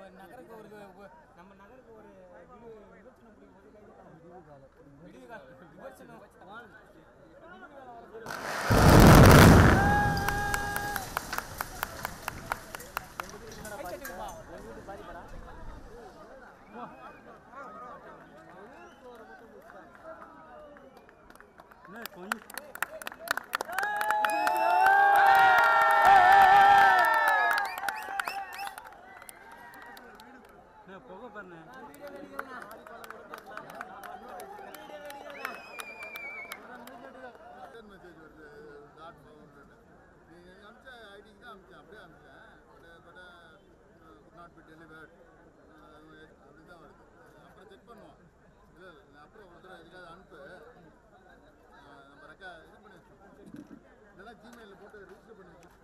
நகருக்கு ஒரு ஒரு- நம்ம நகருக்கு ஒரு இது விமர்சனம் புரியும் போது விடிவு காலம் விமர்சனம் கொஞ்சம் புகை பண்ண ரிட்டர்ன் மெசேஜ் வருது நாட் ஃபவுண்ட் நீங்கள் அனுப்பிச்ச ஐடிக்கு தான் அனுப்பிச்சேன் அப்படியே அனுப்பிச்சேன் but but could not be delivered அப்படி தான் வருது அப்புறம் செக் பண்ணுவோம் இல்லை இல்லை அப்புறம் ஒரு தடவை எதுக்காவது அனுப்பு அஹ் நம்ம ரெக்கா இது பண்ணி வச்சுருக்கோம் இல்லைன்னா ஜிமெயிலில் போட்டு ரிஜிஸ்டர் பண்ணி வச்சுருக்கோம்